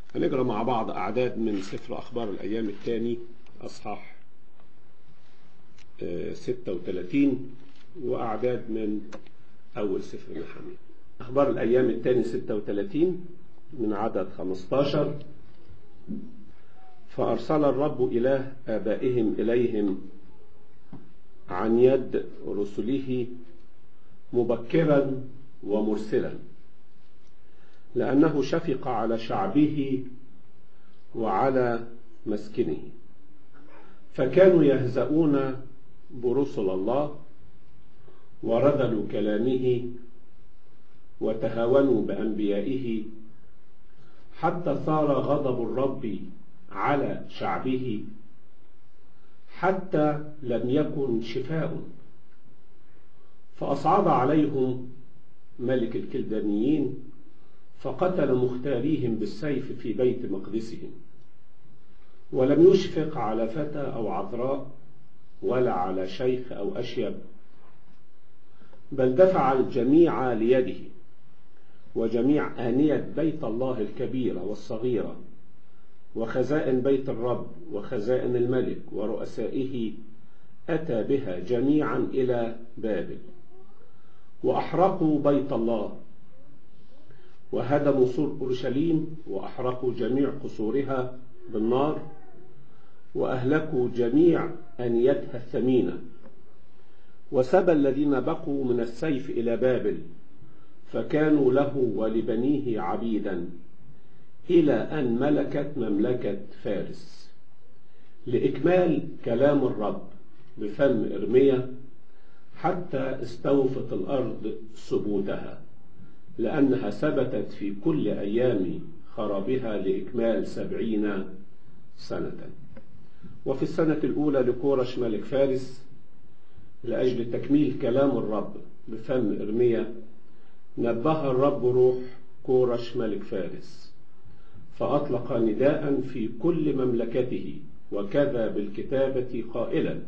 هنقرا مع بعض أعداد من سفر أخبار الأيام الثاني أصحاح آه، 36 وأعداد من أول سفر نحمية أخبار الأيام الثاني 36 من عدد 15 فأرسل الرب إله آبائهم إليهم عن يد رسله مبكرا ومرسلا لأنه شفق على شعبه وعلى مسكنه فكانوا يهزؤون برسل الله وردلوا كلامه وتهاونوا بأنبيائه حتى صار غضب الرب على شعبه حتى لم يكن شفاء فأصعد عليهم ملك الكلدانيين فقتل مختاريهم بالسيف في بيت مقدسهم ولم يشفق على فتى أو عذراء ولا على شيخ أو أشيب بل دفع الجميع ليده وجميع آنية بيت الله الكبيرة والصغيرة وخزائن بيت الرب وخزائن الملك ورؤسائه أتى بها جميعا إلى بابل وأحرقوا بيت الله وهدموا سور أورشليم وأحرقوا جميع قصورها بالنار وأهلكوا جميع أنيتها الثمينة وسبى الذين بقوا من السيف إلى بابل فكانوا له ولبنيه عبيدا إلى أن ملكت مملكة فارس لإكمال كلام الرب بفم إرميا حتى استوفت الأرض ثبوتها لأنها ثبتت في كل أيام خرابها لإكمال سبعين سنة وفي السنة الأولى لكورش ملك فارس لأجل تكميل كلام الرب بفم إرميا نبه الرب روح كورش ملك فارس فأطلق نداء في كل مملكته وكذا بالكتابة قائلا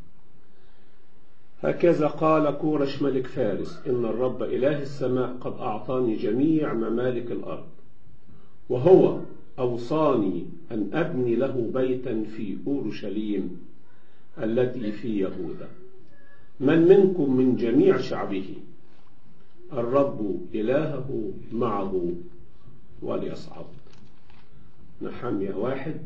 هكذا قال كورش ملك فارس إن الرب إله السماء قد أعطاني جميع ممالك الأرض وهو أوصاني أن أبني له بيتا في أورشليم التي في يهوذا من منكم من جميع شعبه الرب إلهه معه وليصعد نحمية واحد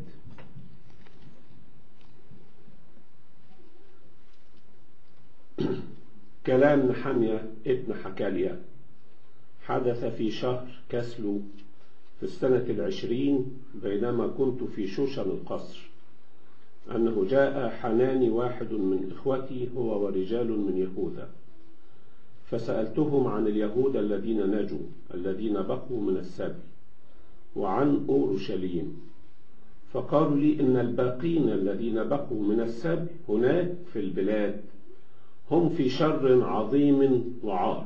كلام نحمية ابن حكاليا حدث في شهر كسلو في السنة العشرين بينما كنت في شوشن القصر أنه جاء حناني واحد من إخوتي هو ورجال من يهوذا فسألتهم عن اليهود الذين نجوا الذين بقوا من السبي وعن أورشليم فقالوا لي إن الباقين الذين بقوا من السبي هناك في البلاد هم في شر عظيم وعار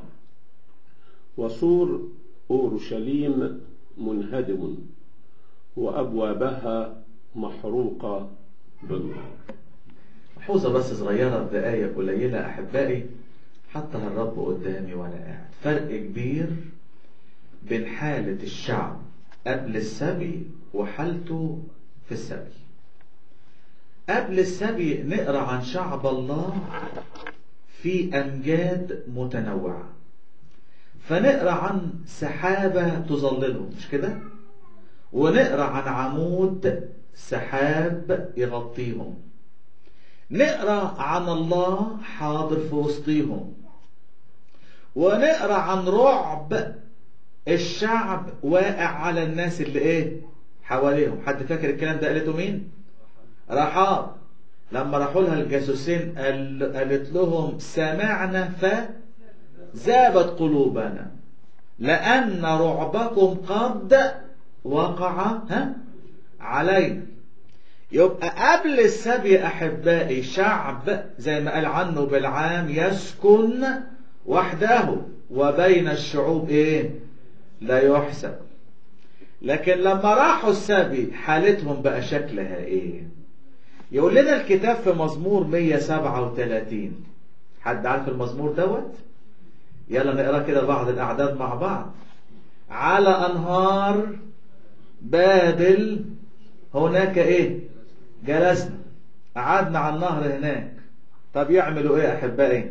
وسور أورشليم منهدم وأبوابها محروقة بالنار حوزة بس صغيرة بدقايق قليلة أحبائي حطها الرب قدامي وأنا قاعد فرق كبير بين حالة الشعب قبل السبي وحالته في السبي قبل السبي نقرأ عن شعب الله في أمجاد متنوعة فنقرأ عن سحابة تظللهم مش كده ونقرأ عن عمود سحاب يغطيهم نقرأ عن الله حاضر في وسطيهم ونقرأ عن رعب الشعب واقع على الناس اللي ايه حواليهم حد فاكر الكلام ده قالته مين رحاب لما راحوا لها الجاسوسين قال قالت لهم سمعنا فذابت قلوبنا لأن رعبكم قد وقع ها علينا يبقى قبل السبي أحبائي شعب زي ما قال عنه بالعام يسكن وحده وبين الشعوب إيه لا يحسب لكن لما راحوا السبي حالتهم بقى شكلها إيه يقول لنا الكتاب في مزمور 137 حد عارف المزمور دوت يلا نقرا كده بعض الأعداد مع بعض على أنهار بابل هناك ايه جلسنا قعدنا على النهر هناك طب يعملوا ايه احبائي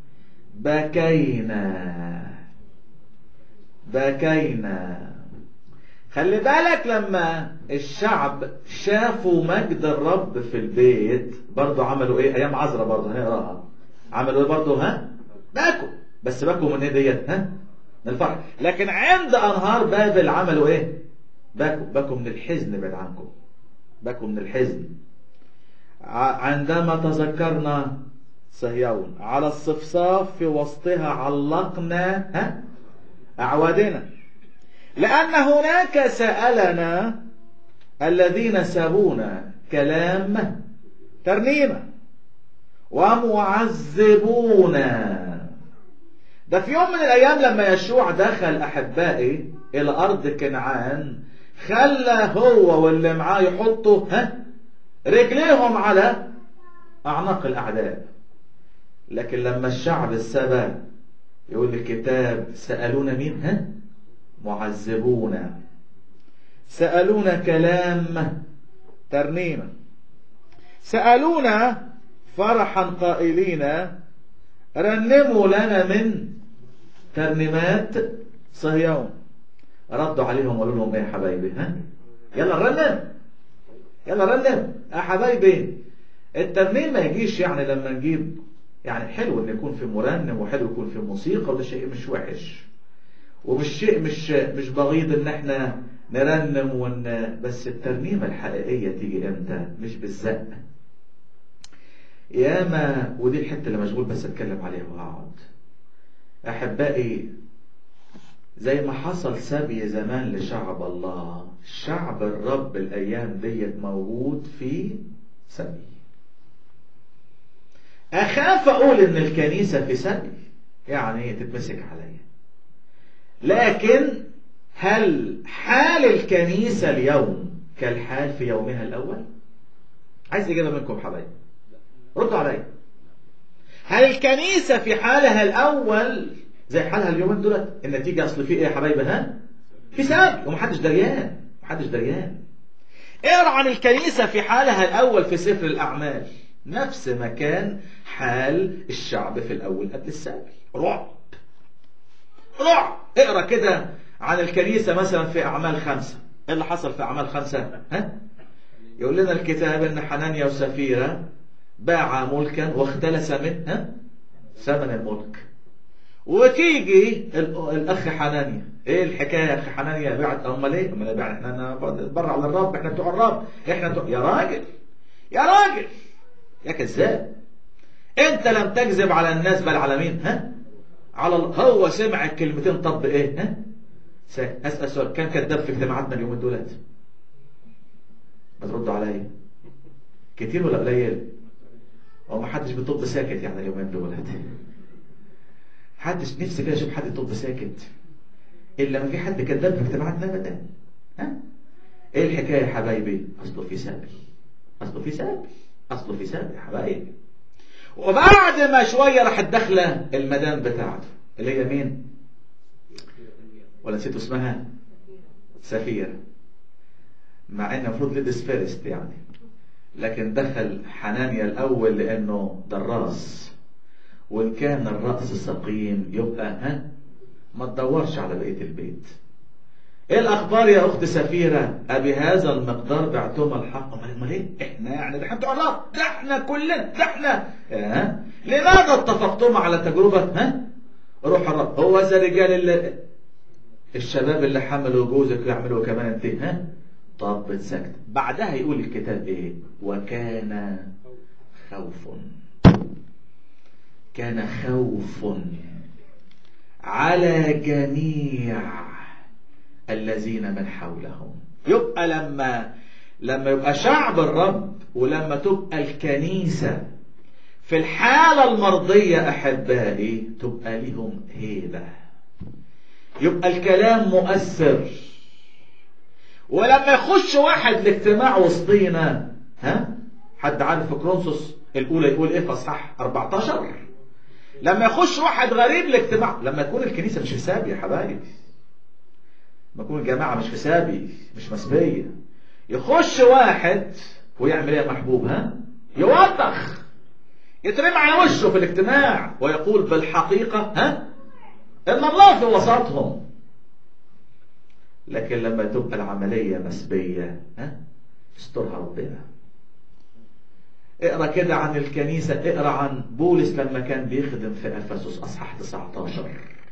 بكينا بكينا خلي بالك لما الشعب شافوا مجد الرب في البيت برضو عملوا ايه ايام عذرا برضو هنقراها عملوا ايه برضو ها بكوا بس بكوا من ايه ديت ها من الفرح لكن عند انهار بابل عملوا ايه بكوا بكوا من الحزن بعد عنكم بكوا من الحزن عندما تذكرنا صهيون على الصفصاف في وسطها علقنا ها أعوادنا لأن هناك سألنا الذين سابونا كلام ترنيمة ومعذبونا ده في يوم من الأيام لما يشوع دخل أحبائي إلى أرض كنعان خلى هو واللي معاه يحطوا ها رجليهم على أعناق الأعداء لكن لما الشعب السبا يقول الكتاب سألونا مين ها معذبونا سألونا كلام ترنيمة سألونا فرحا قائلين رنموا لنا من ترنيمات صهيون ردوا عليهم وقالوا لهم ايه يا حبايبي ها يلا رنم يلا رنم يا حبايبي الترنيم ما يجيش يعني لما نجيب يعني حلو ان يكون في مرنم وحلو يكون في موسيقى وده شيء مش وحش ومش شيء مش مش بغيض ان احنا نرنم ون بس الترنيمة الحقيقية تيجي امتى مش بالزق ياما ودي الحتة اللي مشغول بس اتكلم عليها وهقعد احبائي زي ما حصل سبي زمان لشعب الله شعب الرب الايام ديت موجود في سبي اخاف اقول ان الكنيسة في سبي يعني تتمسك عليا لكن هل حال الكنيسة اليوم كالحال في يومها الاول عايز اجابة منكم حبايبي ردوا عليا هل الكنيسة في حالها الاول زي حالها اليومين دولت النتيجة اصل في ايه يا حبايبي ها في سبي ومحدش دريان محدش دريان اقرا عن الكنيسة في حالها الاول في سفر الاعمال نفس ما كان حال الشعب في الأول قبل السبي رعب رعب اقرا كده عن الكنيسة مثلا في أعمال خمسة ايه اللي حصل في أعمال خمسة ها؟ يقول لنا الكتاب ان حنانيا وسفيرة باع ملكا واختلس منه ها؟ ثمن الملك وتيجي الاخ حنانيا ايه الحكايه يا اخ حنانيا بعت امال ايه امال بعت احنا نتبرع على الرب احنا بتوع الرب احنا بتوع يا راجل يا راجل يا كذاب انت لم تكذب على الناس بل على مين ها على الله هو سمع الكلمتين طب ايه ها اسال سؤال كان كذاب في اجتماعاتنا اليومين دولت ما تردوا عليا كتير ولا قليل هو ما حدش بيطب ساكت يعني اليومين دولت حدش نفسي كده اشوف حد يطب ساكت الا ما في حد كذاب في اجتماعاتنا ابدا ها ايه الحكايه يا حبايبي اصله في سبي اصله في سبي اصله في سبي يا حبايبي وبعد ما شويه راحت داخله المدام بتاعته اللي هي مين ولا نسيتوا اسمها سفيرة مع ان المفروض ليديس فيرست يعني لكن دخل حنانيا الاول لانه دراس وان كان الراس سقيم يبقى ها ما تدورش على بقيه البيت ايه الاخبار يا اخت سفيرة ابي هذا المقدار بعتم الحق امال ايه احنا يعني ده احنا بتوع الله ده احنا كلنا ده احنا ها لماذا اتفقتم على تجربة ها روح الرب هو ذا الرجال اللي الشباب اللي حملوا جوزك يعملوا كمان انت ها طب سكت بعدها يقول الكتاب ايه وكان خوف كان خوف على جميع الذين من حولهم يبقى لما لما يبقى شعب الرب ولما تبقى الكنيسة في الحالة المرضية أحبائي تبقى لهم هيبة يبقى الكلام مؤثر ولما يخش واحد لاجتماع وسطينا ها حد عارف في كرونسوس الأولى يقول إيه في أصحاح 14 لما يخش واحد غريب لاجتماع لما تكون الكنيسة مش حساب يا حبايبي ما يكون الجماعة مش في سابي مش مسبية يخش واحد ويعمل ايه يا محبوب ها يوبخ يترمى على وشه في الاجتماع ويقول بالحقيقة ها ان الله في وسطهم لكن لما تبقى العملية مسبية ها استرها ربنا اقرا كده عن الكنيسة اقرا عن بولس لما كان بيخدم في افسس اصحاح 19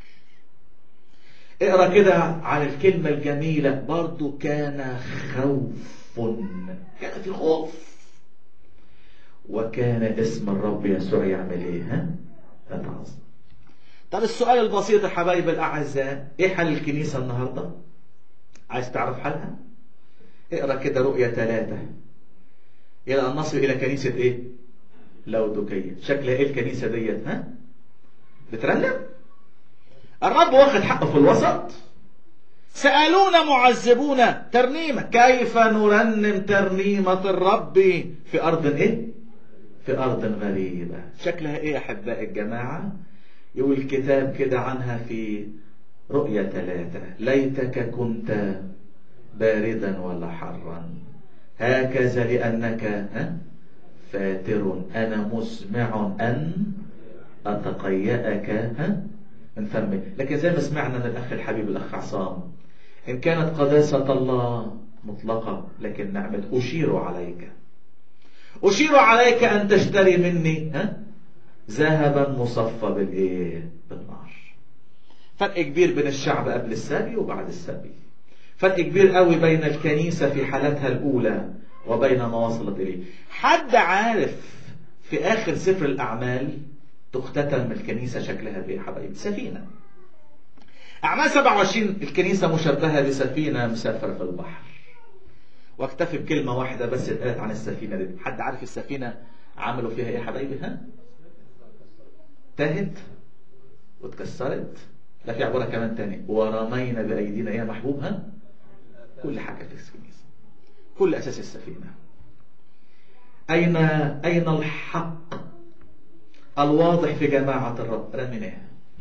اقرا كده عن الكلمة الجميلة برضو كان خوف كان في خوف وكان اسم الرب يسوع يعمل ايه ها يتعظم طب السؤال البسيط يا حبايب الاعزاء ايه حل الكنيسة النهاردة عايز تعرف حلها اقرا كده رؤية ثلاثة الى ان نصل الى كنيسة ايه لودوكية شكلها ايه الكنيسة ديت ها بترنم الرب واخد حقه في الوسط سألونا معذبون ترنيمة كيف نرنم ترنيمة الرب في أرض إيه؟ في أرض غريبة شكلها إيه أحباء الجماعة؟ يقول الكتاب كده عنها في رؤية ثلاثة ليتك كنت باردا ولا حرا هكذا لأنك ها؟ فاتر أنا مسمع أن أتقيأك ها؟ من فمي لكن زي ما سمعنا من الأخ الحبيب الأخ عصام إن كانت قداسة الله مطلقة لكن نعمة أشير عليك أشير عليك أن تشتري مني ها؟ ذهبا مصفى بالإيه؟ بالنار فرق كبير بين الشعب قبل السبي وبعد السبي فرق كبير قوي بين الكنيسة في حالتها الأولى وبين ما وصلت إليه حد عارف في آخر سفر الأعمال تختتم الكنيسة شكلها بإيه حبايبي سفينة أعمال 27 الكنيسة مشبهة بسفينة مسافرة في البحر واكتفي بكلمة واحدة بس اتقالت عن السفينة دي حد عارف السفينة عملوا فيها ايه يا حبايبي ها تهت واتكسرت لا في عبارة كمان تاني ورمينا بأيدينا يا محبوب ها كل حاجة في الكنيسة كل أساس السفينة أين أين الحق الواضح في جماعة الرب رميناه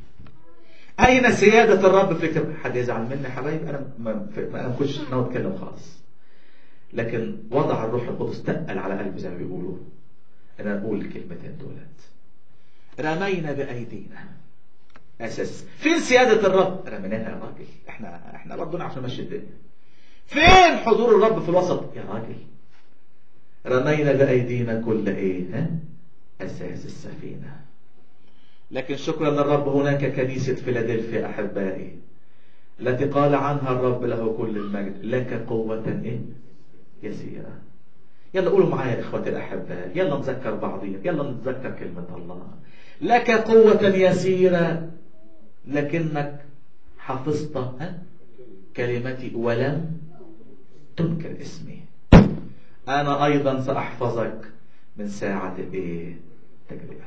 أين سيادة الرب في كتاب حد يزعل مني يا حبايبي أنا ما أنا ما كنتش ناوي أتكلم خالص لكن وضع الروح القدس تقل على قلبي زي ما بيقولوا أنا أقول الكلمتين دولت رمينا بأيدينا أساس فين سيادة الرب رميناها يا راجل إحنا إحنا ربنا عشان نمشي الدنيا فين حضور الرب في الوسط يا راجل رمينا بأيدينا كل إيه ها أساس السفينة لكن شكرا للرب هناك كنيسة فيلادلفيا أحبائي التي قال عنها الرب له كل المجد لك قوة إيه؟ يسيرة يلا قولوا معايا إخوتي الأحباء يلا نذكر بعضينا يلا نتذكر كلمة الله لك قوة يسيرة لكنك حفظت ها؟ كلمتي ولم تنكر اسمي أنا أيضا سأحفظك من ساعة الإيه؟ التجربة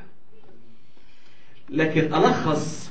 لكن ألخص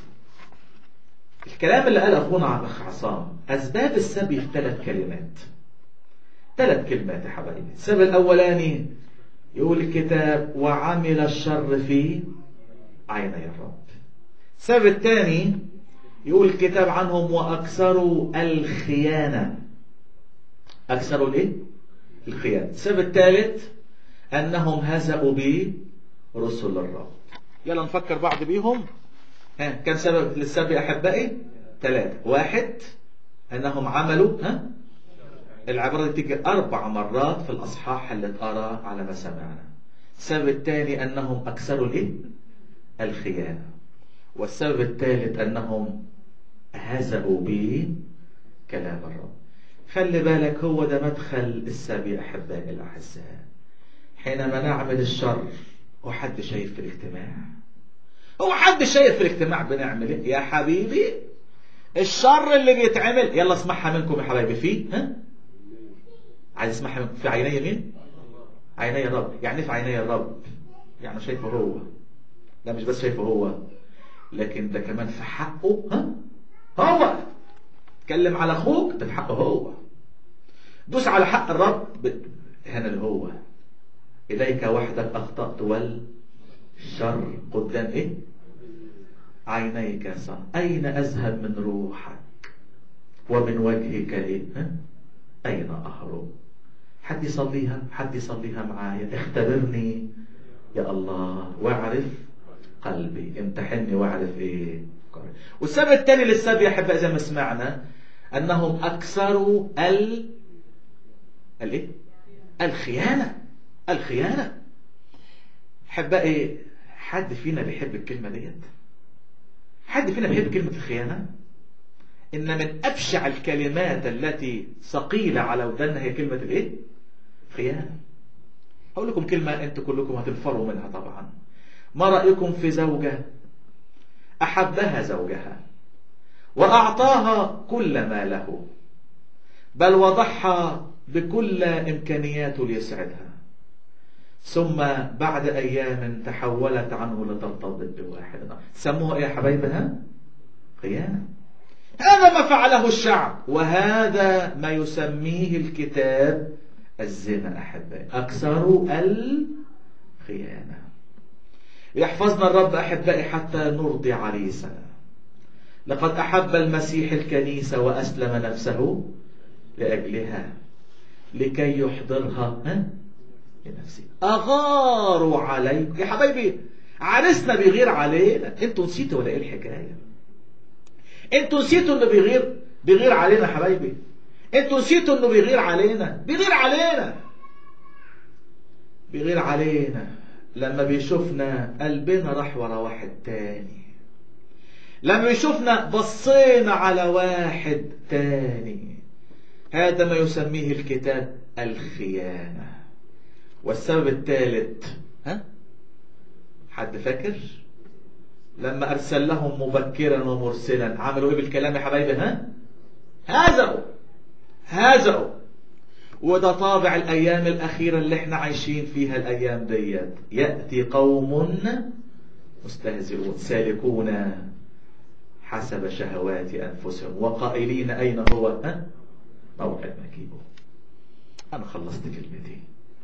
الكلام اللي قال أخونا عن أخ عصام أسباب السبي في ثلاث كلمات ثلاث كلمات يا حبايبي السبب الأولاني يقول الكتاب وعمل الشر في عيني الرب السبب الثاني يقول الكتاب عنهم وأكثروا الخيانة أكثروا الإيه؟ الخيانة السبب الثالث أنهم هزأوا برسل الرب يلا نفكر بعض بيهم ها كم سبب للسبب أحبائي ثلاثة واحد أنهم عملوا ها العبارة دي تيجي أربع مرات في الأصحاح اللي اتقرا على ما سمعنا السبب الثاني أنهم أكثروا الإيه؟ الخيانة والسبب الثالث أنهم هزأوا به كلام الرب خلي بالك هو ده مدخل السبي أحبائي الأعزاء حينما نعمل الشر وحد شايف في الاجتماع هو حد شايف في الاجتماع بنعمل ايه يا حبيبي الشر اللي بيتعمل يلا اسمعها منكم يا حبايبي فيه ها عايز اسمعها منكم في عيني مين عيني الرب يعني في عيني الرب يعني شايفه هو لا مش بس شايفه هو لكن ده كمان في حقه ها هو اتكلم على اخوك ده في حقه هو دوس على حق الرب هنا اللي هو إليك وحدك أخطأت والشر قدام إيه؟ عينيك صار أين أذهب من روحك ومن وجهك إيه؟ ها؟ أين أهرب حد يصليها حد يصليها معايا اختبرني يا الله واعرف قلبي امتحني واعرف ايه والسبب الثاني للسبب يا احبائي زي ما سمعنا انهم اكثروا ال الايه الخيانه الخيانه احبائي حد فينا بيحب الكلمه ديت حد فينا بيحب كلمه الخيانه ان من ابشع الكلمات التي ثقيله على ودنا هي كلمه الايه خيانه هقول لكم كلمه انتوا كلكم هتنفروا منها طبعا ما رايكم في زوجه احبها زوجها واعطاها كل ما له بل وضحى بكل امكانياته ليسعدها ثم بعد ايام تحولت عنه لترتبط بواحد سموها ايه يا حبايبها خيانه هذا ما فعله الشعب وهذا ما يسميه الكتاب الزنا أحبائي أكثر الخيانة يحفظنا الرب أحبائي حتى نرضي عريسنا لقد أحب المسيح الكنيسة وأسلم نفسه لأجلها لكي يحضرها لنفسه أغاروا عليكم يا حبايبي عريسنا بيغير علينا انتوا نسيتوا ولا ايه الحكايه انتوا نسيتوا انه بيغير بيغير علينا حبايبي انتوا نسيتوا انه بيغير علينا بيغير علينا بيغير علينا لما بيشوفنا قلبنا راح ورا واحد تاني لما بيشوفنا بصينا على واحد تاني هذا ما يسميه الكتاب الخيانة والسبب الثالث ها حد فاكر لما أرسل لهم مبكرا ومرسلا عملوا إيه بالكلام يا حبايبي ها هزأوا هزأوا وده طابع الأيام الأخيرة اللي احنا عايشين فيها الأيام ديت يأتي قوم مستهزئون سالكون حسب شهوات أنفسهم وقائلين أين هو ها موعد مجيبه أنا خلصت كلمتي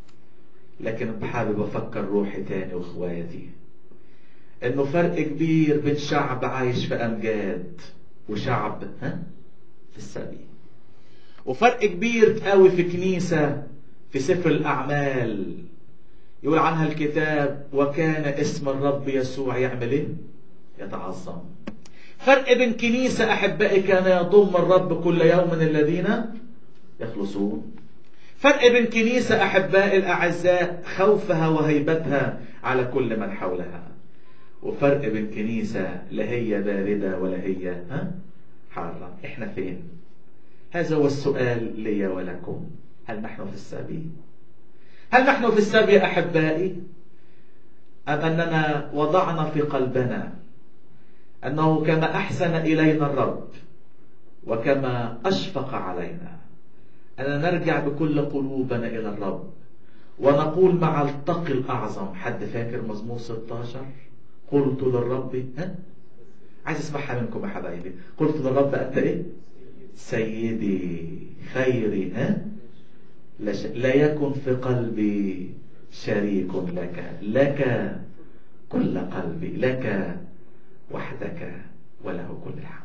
لكن حابب أفكر روحي تاني وإخواتي انه فرق كبير بين شعب عايش في امجاد وشعب ها في السبي وفرق كبير قوي في كنيسة في سفر الأعمال يقول عنها الكتاب وكان اسم الرب يسوع يعمل ايه يتعظم فرق بين كنيسة أحبائي كان يضم الرب كل يوم الذين يخلصون فرق بين كنيسة أحبائي الأعزاء خوفها وهيبتها على كل من حولها وفرق بين كنيسة لا هي باردة ولا هي ها حارة احنا فين هذا هو السؤال لي ولكم هل نحن في السبي هل نحن في السبي أحبائي أم أننا وضعنا في قلبنا أنه كما أحسن إلينا الرب وكما أشفق علينا أن نرجع بكل قلوبنا إلى الرب ونقول مع التقي الأعظم حد فاكر مزمور 16 قلت للرب ها عايز اسمعها منكم يا حبايبي قلت للرب انت ايه سيدي خيري ها لا, ش... لا يكن في قلبي شريك لك لك كل قلبي لك وحدك وله كل الحمد